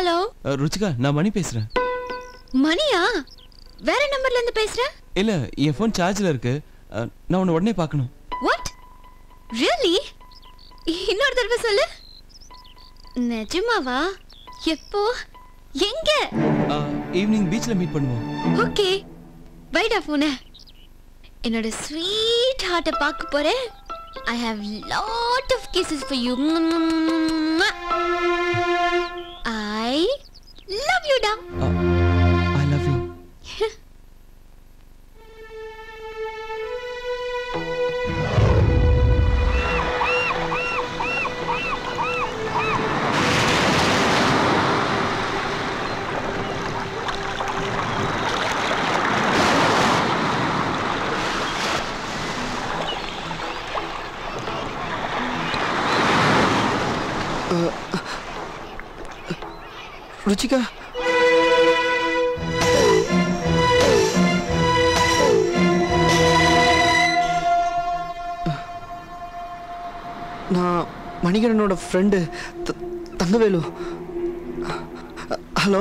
Hello அஹ், ருச்சிகா நான் மணி பேசுறேன் மணியா வேற நம்பர்ல இருந்து பேசுற இல்ல என் ஃபோன் சார்ஜ்ல இருக்கு அஹ், நான் உன்னை உடனே பார்க்கணும் வாட் ரியலி இன்னொரு தடவை சொல்லு நிஜமாவா எப்போ எங்க ஈவினிங் பீச்ல மீட் பண்ணுவோம் ஓகே வைடா போன என்னோட ஸ்வீட் ஹார்ட்டை பார்க்க போறேன் I have lot of cases for you I love you டா ஐ லவ் யூ ருச்சிகா நான் மணிகரனோட friend Thangavelu hello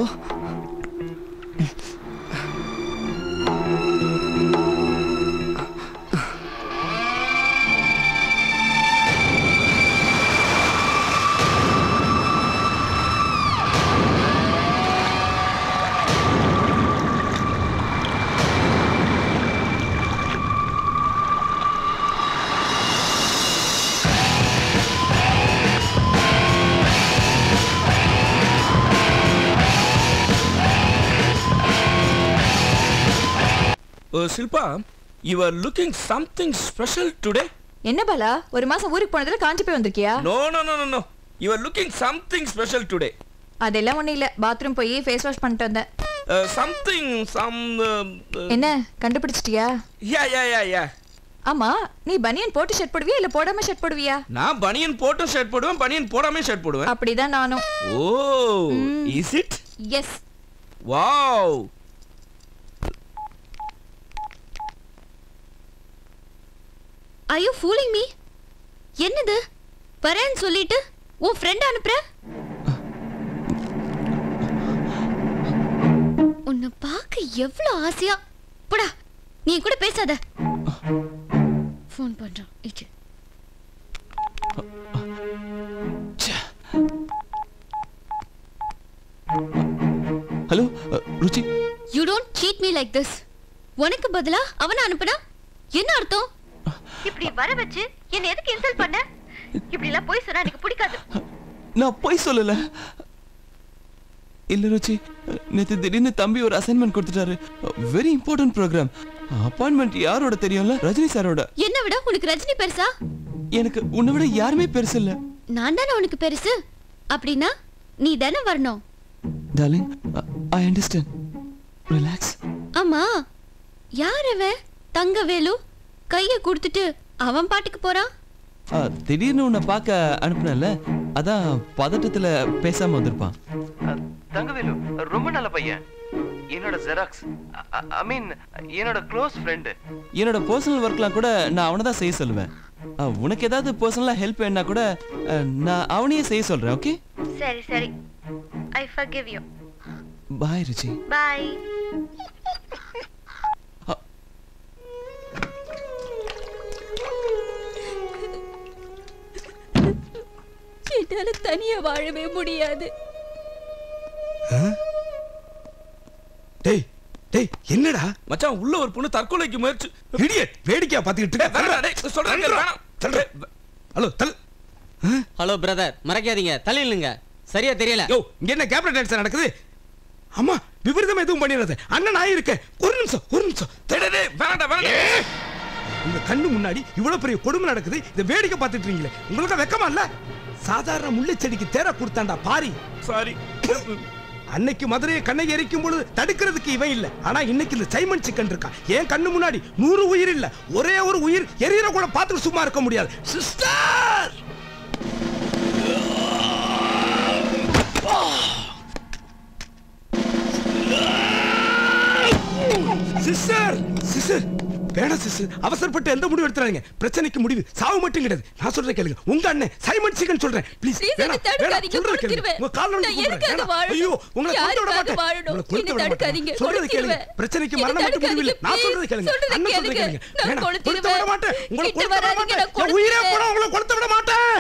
Shilpa you are looking something special today என்ன பாலா ஒரு மாசம் ஊருக்கு போனதுல காஞ்சி போய் வந்திருக்கியா no no no no no you are looking something special today அதெல்லாம் ஒண்ணும் இல்ல பாத்ரூம் போய் ஃபேஸ் வாஷ் பண்ணிட்டு வந்தேன் சம்திங் சம் என்ன கண்டுபிடிச்சிட்டியா யா யா யா யா ஆமா நீ பனியன் போட்டு ஷர்ட் போடுவியா இல்ல போடாம ஷர்ட் போடுவியா நான் பனியன் போட்டும் ஷர்ட் போடுவேன் பனியன் போடாம ஷர்ட் போடுவேன் அப்படிதான் நானும் oh is it yes wow Are you fooling me? என்னது வரேன்னு சொல்லிட்டு உன் ஃப்ரெண்ட் அனுப்புற உன்னை பார்க்க எவ்வளவு ஆசையா போடா நீ கூட பேசாத ஃபோன் பண்றான் இச்சு hello Ruchi you don't cheat me like this உனக்கு பதிலா அவனை அனுப்புனா என்ன அர்த்தம் இப்படி வர வச்சு என்ன எதுக்கு இன்சல்ட் பண்ண இப்படி எல்லாம் போய் சொன்னா எனக்கு பிடிக்காது நான் போய் சொல்லல இல்ல ருச்சி நேத்து திடீர்னு தம்பி ஒரு அசைன்மெண்ட் கொடுத்துட்டாரு வெரி இம்பார்ட்டன்ட் ப்ரோக்ராம் அப்பாயின்மெண்ட் யாரோட தெரியும்ல ரஜினி சாரோட என்ன விட உனக்கு ரஜினி பெருசா எனக்கு உன்னை விட யாருமே பெருசு இல்ல நான் தானே உனக்கு பெருசு அப்படின்னா நீ தானே வரணும் டார்லிங் ஐ அண்டர்ஸ்டாண்ட் ரிலாக்ஸ் ஆமா யார் அவன் தங்கவேலு கைய கொடுத்துட்டு அவன் பாட்டுக்கு போறான் திடீர்னு உன்னை பார்க்க அனுப்புனல அதான் பதட்டத்துல பேசாம வந்திருப்பான் தங்கவேலு ரொம்ப நல்ல பையன் என்னோட ஜெராக்ஸ் ஐ மீன் என்னோட க்ளோஸ் ஃப்ரெண்டு என்னோட பர்சனல் ஒர்க்லாம் கூட நான் அவனை தான் செய்ய சொல்லுவேன் அஹ், உனக்கு ஏதாவது பர்சனலா ஹெல்ப் வேணா கூட அஹ், நான் அவனையே செய்ய சொல்றேன் ஓகே சரி சரி I forgive you bye Ruchi bye என்னால தனியா வாழவே முடியாது டேய் டேய் என்னடா மச்சான் உள்ள ஒரு பொண்ணு தற்கொலைக்கு முயற்சி இடியட் வேடிக்கையா பாத்துக்கிட்டு டேய், வேணாம்டா, டேய், சொல்றேன் கேளு, வேணாம். தள்ளுடா. ஹலோ தல் ஹலோ பிரதர் மறைக்காதீங்க தள்ளிடுங்க சரியா தெரியல யோ இங்க என்ன கேப்டன் டான்ஸ் நடக்குது அம்மா விபரீதம் எதுவும் பண்ணிடாத அண்ணன் நான் இருக்கேன் ஒரு நிமிஷம் ஒரு நிமிஷம் டேய், டேய், டேய், வேணாம்டா, வேணாம்டா. ஏய், உங்க கண்ணு முன்னாடி இவ்வளவு பெரிய கொடுமை நடக்குது இதை வேடிக்கை பார்த்துட்டு இருக்கீங்களே உங்களுக்கு வெக்கமா இல்ல சாதாரண முல்லை செடிக்கு தேர கொடுத்தாண்டா பாரி சாரி அன்னைக்கு மதுரையை கண்ணை எரிக்கும் பொழுது தடுக்கிறதுக்கு இவன் இல்ல ஆனா இன்னைக்கு இந்த சைமன் சிக்கன் இருக்கான் ஏன் கண்ணு முன்னாடி நூறு உயிர் இல்ல ஒரே ஒரு உயிர் எரியற கூட பார்த்துட்டு சும்மா இருக்க முடியாது சிஸ்டர் சிஸ்டர் சிஸ்டர் வேணாம் சிஸ் அவசரப்பட்டு எந்த முடிவு எடுத்துறாங்க பிரச்சனைக்கு முடிவு சாவு மட்டும் கிடையாது நான் சொல்றேன் கேளுங்க உங்க அண்ணன் சைமன் சிக்கன் சொல்றேன் ப்ளீஸ் Please, வேணாம் என்னை வேணாம் தடுக்காதீங்க, சொல்றேன் கேளுங்க கொடுத்துருவேன். உங்க கால்ல நான் விழுந்து எதுக்காக கும்பிடுறேன். வாழணும்? ஐயோ உங்களை கொண்டு விட யாருக்காக மாட்டேன் வாழணும்? உங்களை கொண்டு என்னை விட தடுக்காதீங்க, மாட்டேன் சொல்றது கேளுங்க கொடுத்துருவேன். பிரச்சனைக்கு என்னை மரணம் மட்டும் முடிவு இல்லை நான் தடுக்காதீங்க, சொல்றது கேளுங்க சொல்றது அண்ணன் சொல்றது கேளுங்க. கேளுங்க நான் வேணாம் கொளுத்த விட கொளுத்திடுவேன். மாட்டேன் உங்களை கிட்ட கொளுத்த விட வராதீங்க, மாட்டேன் நான் என் உயிரே கொளுத்திடுவேன். போனா உங்களை கொளுத்த விட மாட்டேன்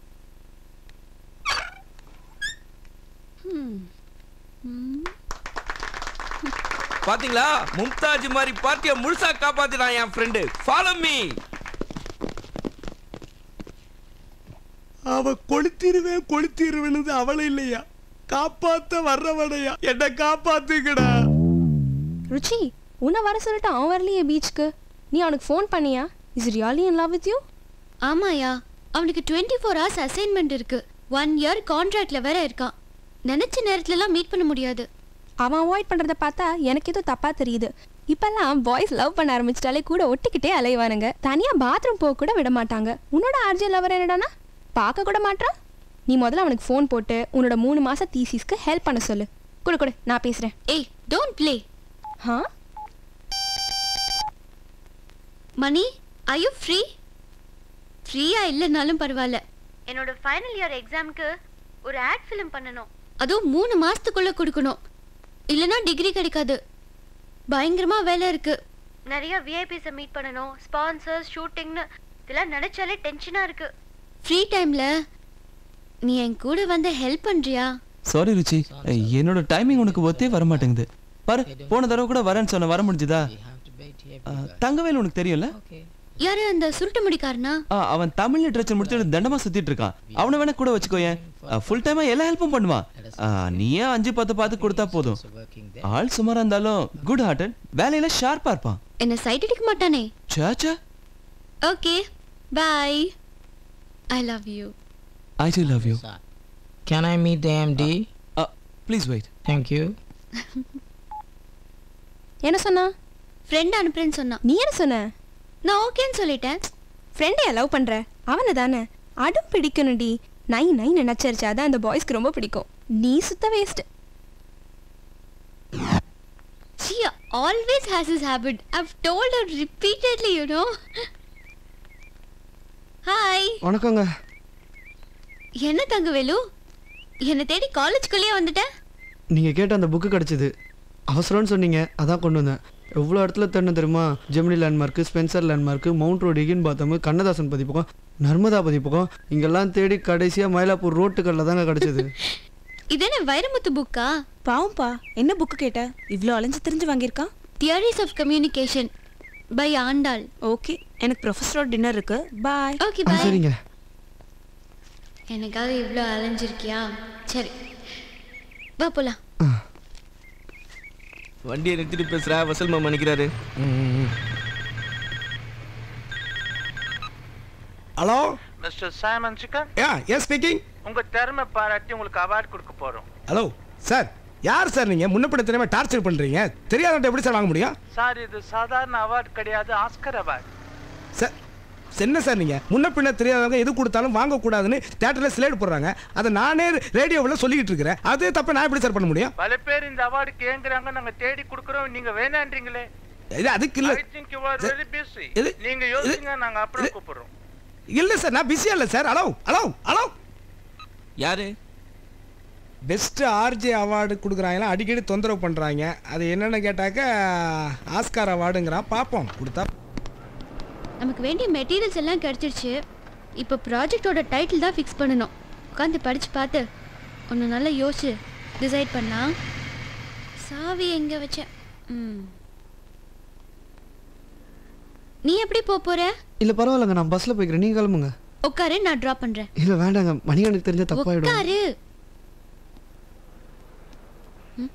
பாத்தீங்களா மும்தாஜ் மாதிரி பார்ட்டியை முழுசா காப்பாத்தினான் என் ஃப்ரெண்டு ஃபாலோ மீ அவ கொளுத்திருவேன் கொளுத்திருவேன்னு அவளை இல்லையா காப்பாத்த வர்றவனையா என்ன காப்பாத்துக்கடா ருச்சி உன்னை வர சொல்லிட்டு அவன் வரலையே பீச்சுக்கு நீ அவனுக்கு ஃபோன் பண்ணியா is really in love with you ஆமாயா அவனுக்கு டுவெண்ட்டி ஃபோர் ஹவர்ஸ் அசைன்மெண்ட் இருக்கு ஒன் இயர் கான்ட்ராக்ட்ல வேற இருக்கான் நினைச்ச நேரத்துலலாம் மீட் பண்ண முடியாது அவன் அவாய்ட் பண்ணுறத பார்த்தா எனக்கு ஏதோ தப்பாக தெரியுது இப்போல்லாம் பாய்ஸ் லவ் பண்ண ஆரம்பிச்சிட்டாலே கூட ஒட்டிக்கிட்டே அலைவானுங்க தனியாக பாத்ரூம் போக கூட விட மாட்டாங்க உன்னோட ஆர்ஜே லவர் என்னடானா பார்க்க கூட மாட்டான் நீ முதல்ல அவனுக்கு ஃபோன் போட்டு உன்னோட மூணு மாதம் தீசிஸ்க்கு ஹெல்ப் பண்ண சொல்லு கொடு கொடு நான் பேசுகிறேன் ஏய் டோன்ட் ப்ளே ஹா மணி ஐ யூ ஃப்ரீ ஃப்ரீயா இல்லைனாலும் பரவாயில்ல என்னோட ஃபைனல் இயர் எக்ஸாம்க்கு ஒரு ஆட் ஃபிலிம் பண்ணணும் அதுவும் மூணு மாசத்துக்குள்ள கொடுக்கணும் இல்லைன்னா டிகிரி கிடைக்காது பயங்கரமா வேலை இருக்கு நிறைய விஐபிஸை மீட் பண்ணணும் ஸ்பான்சர்ஸ் ஷூட்டிங்னு இதெல்லாம் நினைச்சாலே டென்ஷனா இருக்கு ஃப்ரீ டைம்ல நீ என் கூட வந்து ஹெல்ப் பண்றியா சாரி ருச்சி என்னோட டைமிங் உனக்கு ஒத்தே வர மாட்டேங்குது பாரு போன தடவை கூட வரேன்னு சொன்ன வர முடிஞ்சுதா ஆ, தங்கவேல் உனக்கு தெரியும்ல யாரு அந்த சுருட்டு முடிக்காரனா ஆ, அவன் தமிழ் லிட்ரேச்சர் முடிச்சுட்டு தண்டமா சுத்திட்டு இருக்கான் அவனை வேணா கூட வச்சுக்கோயேன் ஃபுல் டைமா எல்லா ஹெல்ப்பும் பண்ணுவான் ஆ, நீயே அஞ்சு பத்து பார்த்து கொடுத்தா போதும் ஆள் சுமாரா இருந்தாலும் குட் ஹார்ட்டட் வேலையில ஷார்ப்பா இருப்பான் என்ன சைட் அடிக்க மாட்டானே சாச்சா okay bye I love you I too love you Can I meet the MD? Please wait Thank you. என்ன சொன்னா ஃப்ரெண்ட் அனுப்புறேன்னு சொன்னான் நீ என்ன சொன்ன நான் ஓகேன்னு சொல்லிட்டேன் ஃப்ரெண்டை லவ் பண்ணுற அவனை தானே அடம் பிடிக்கணும்டி நை நை நினச்சரிச்சா தான் அந்த பாய்ஸ்க்கு ரொம்ப பிடிக்கும் நீ சுத்த waste She always has this habit. I've told her repeatedly, you know. Hi வணக்கங்க என்ன தங்கவேலு என்னை தேடி காலேஜ்குள்ளேயே வந்துட்டேன் நீங்கள் கேட்ட அந்த புக்கு கிடச்சிது அவசரம்னு சொன்னீங்க அதான் கொண்டு வந்தேன் எவ்வளோ இடத்துல தேடின தெரியுமா Gemini Landmark Spencer Landmark Mount Road இகின் பாத்தம் கண்ணதாசன் பதிப்பகம் நர்மதா பதிப்பகம் இங்கெல்லாம் தேடி கடைசியாக மயிலாப்பூர் ரோட்டுக்கல்ல தாங்க கிடச்சிது இது என்ன வைரமுத்து புக்கா பாவம்பா என்ன புக்கு கேட்ட இவ்ளோ அலைஞ்சு திரிஞ்சு வாங்கியிருக்கான் theories of communication by Andal okay எனக்கு ப்ரொஃபஸரோட டின்னர் இருக்கு பாய் ஓகே ஆ பாய் சரிங்க எனக்காக இவ்வளோ அலைஞ்சிருக்கியா சரி வா போலாம் வண்டியை நிறுத்திட்டு பேசுறா வசல் மாமா நிக்கிறாரு hello mister Simon chicken yeah yes speaking உங்க திறமை பாராட்டி உங்களுக்கு அவார்ட் கொடுக்க போறோம் ஹலோ சார் யார் சார் நீங்க முன்னப்பட தெரியாம டார்ச்சர் பண்றீங்க தெரியாதவன்ட்ட எப்படி சார் வாங்க முடியும் சார் இது சாதாரண அவார்ட் கிடையாது ஆஸ்கர் அவார்ட் சார் என்ன சார் நீங்க முன்ன பின்ன தெரியாதவங்க எது கொடுத்தாலும் வாங்கக்கூடாதுன்னு தேட்டரில் ஸ்லேட் போடுறாங்க அதை நானே ரேடியோவில் சொல்லிக்கிட்டு இருக்கிறேன் அது தப்ப நான் எப்படி சார் பண்ண முடியும் பல பேர் இந்த அவார்டுக்கு ஏங்குறாங்க நாங்க தேடி கொடுக்கறோம் நீங்க வேணான்றீங்களே இது அதுக்கு இல்ல I think you are very busy இது- நீங்க யோசிங்க நாங்க அப்புறம் கூப்பிடுறோம் இல்ல சார் நான் பிஸியா இல்ல சார் ஹலோ ஹலோ ஹலோ யாரு பெஸ்ட் ஆர்ஜே அவார்டு கொடுக்குறாங்களா அடிக்கடி தொந்தரவு பண்றாங்க அது என்னன்னு கேட்டாக்க ஆஸ்கார் அவார்டுங்கிறான் பார்ப்போம் கொடுத்தா நமக்கு வேண்டிய மெட்டீரியல்ஸ் எல்லாம் கிடைச்சிருச்சு இப்போ ப்ராஜெக்டோட டைட்டில் தான் ஃபிக்ஸ் பண்ணணும் உட்காந்து படிச்சு பார்த்து ஒன்று நல்லா யோசிச்சு டிசைட் பண்ணலாம் சாவி எங்கே வச்சேன் ம் நீ எப்படி போக போற இல்லை பரவாயில்லைங்க நான் பஸ்ஸில் போய்க்கிறேன் நீங்கள் கிளம்புங்க உட்காரு நான் ட்ராப் பண்றேன் இல்லை வேண்டாங்க மணிகனுக்கு தெரிஞ்ச தப்பாயிடும் உட்காரு ம்?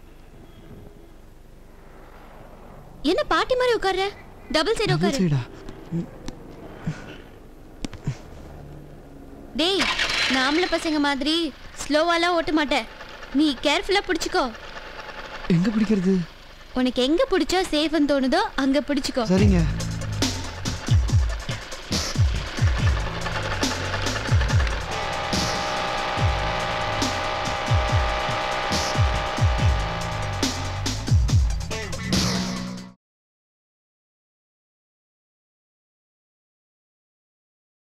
என்ன பாட்டி மாதிரி உட்கார்ற டபுள் சைடு உட்காரு சைடா டேய் நாமள பசங்க மாதிரி ஸ்லோவாலாம் ஓட்ட மாட்டேன் நீ கேர்ஃபுல்லா பிடிச்சுக்கோ எங்கே பிடிக்கிறது உனக்கு எங்க பிடிச்சா சேஃப்னு தோணுதோ அங்க பிடிச்சுக்கோ சரிங்க